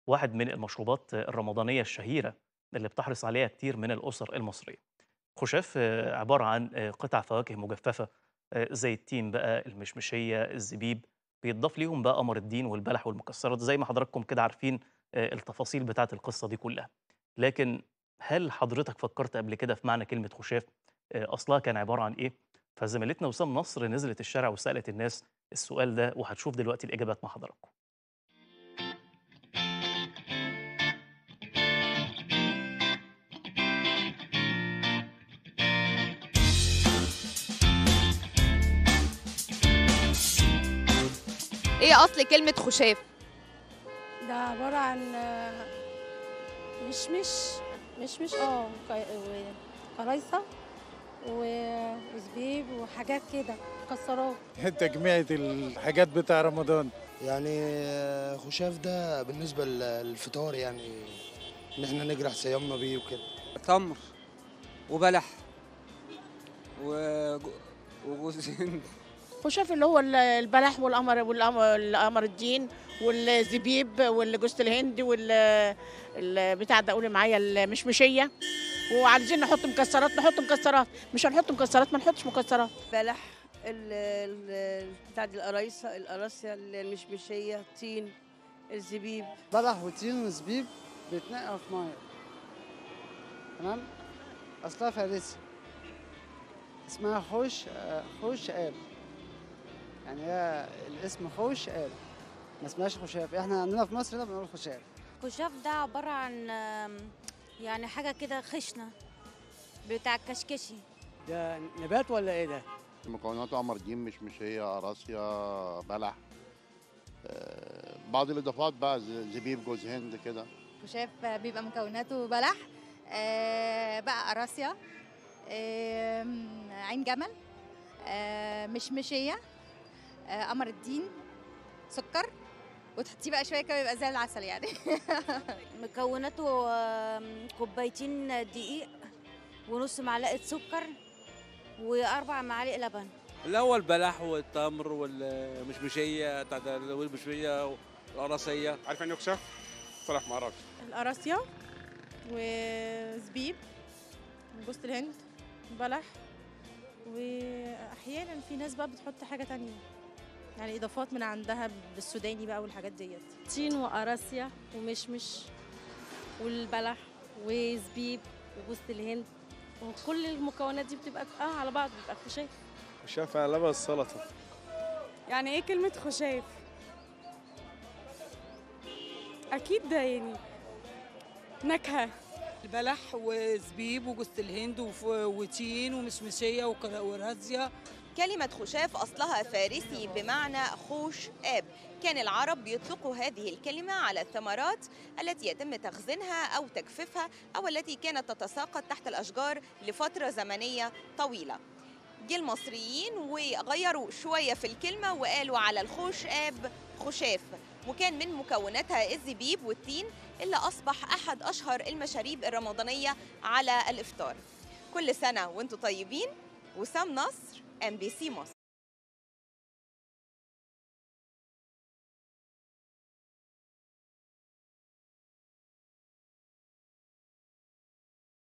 واحد من المشروبات الرمضانية الشهيرة اللي بتحرص عليها كتير من الأسر المصرية. خُشاف آه، عبارة عن آآ قطع فواكه مجففة آآ زي التين بقى، المشمشية، الزبيب، بيتضاف ليهم بقى قمر الدين والبلح والمكسرات زي ما حضراتكم كده عارفين آآ التفاصيل بتاعة القصة دي كلها. لكن هل حضرتك فكرت قبل كده في معنى كلمة خُشاف؟ آآ أصلها كان عبارة عن إيه؟ فزميلتنا وسام نصر نزلت الشارع وسألت الناس السؤال ده وهتشوف دلوقتي الإجابات مع حضراتكم. ايه اصل كلمة خشاف؟ ده عبارة عن آه، مشمش مشمش اه ك- وقرايصة و- وزبيب وحاجات كده مكسرات تجميعة الحاجات بتاع رمضان يعني آه، خشاف ده بالنسبة للفطار يعني إن إحنا نجرح صيامنا بيه وكده تمر وبلح وج- وجوز هند خشاف اللي هو ال- البلح والقمر والقمر القمر الدين والزبيب والجوز الهند وال ال- بتاع ده قولي معايا المشمشيه وعايزين نحط مكسرات نحط مكسرات مش هنحط مكسرات ما نحطش مكسرات بلح ال- ال- بتاع دي القرايصه القراصيه المشمشيه الطين الزبيب بلح وتين وزبيب بيتنقع في ميه تمام اصلها فارسي اسمها خوش آه، خوش آب يعني هي الاسم خوش آب ما اسمهاش خشاف احنا عندنا في مصر هنا بنقول خشاف كشاف ده عبارة عن آم، يعني حاجة كده خشنة بتاع الكشكشي ده نبات ولا ايه ده؟ مكوناته قمر دين مشمشية قراصية بلح آه، بعض الإضافات بقى ز- زبيب جوز هند كده كشاف بيبقى مكوناته بلح آه، بقى قراصية آم، عين جمل آه، مشمشية آه، قمر الدين سكر وتحطيه بقى شوية كده يبقى زي العسل يعني مكوناته آم، كوبايتين دقيق ونص معلقة سكر وأربع معالق لبن الاول بلح والتمر والمشمشيه بتاع ده والمشمشيه والقراصيه عارف يعني خشاف؟ صراحة ما اعرفش القراصية وزبيب جوز الهند بلح واحيانا في ناس بقى بتحط حاجة تانية يعني اضافات من عندها بالسوداني بقى والحاجات ديت تين وقراصية ومشمش والبلح وزبيب وجوز الهند وكل المكونات دي بتبقى اه على بعض بيبقى خشاف خشاف على لبن السلطة يعني ايه كلمة خشاف؟ أكيد ده يعني نكهة البلح وزبيب وجوز الهند وف- وتين ومشمشيه وكر- ورازيه كلمة خشاف أصلها فارسي بمعنى خوش آب كان العرب بيطلقوا هذه الكلمة على الثمرات التي يتم تخزينها أو تجفيفها أو التي كانت تتساقط تحت الأشجار لفترة زمنية طويلة جه المصريين وغيروا شوية في الكلمة وقالوا على الخوش آب خشاف وكان من مكوناتها الزبيب والتين اللي أصبح أحد أشهر المشاريب الرمضانية على الإفطار كل سنة وانتم طيبين وسام نصر ام بي سي مصر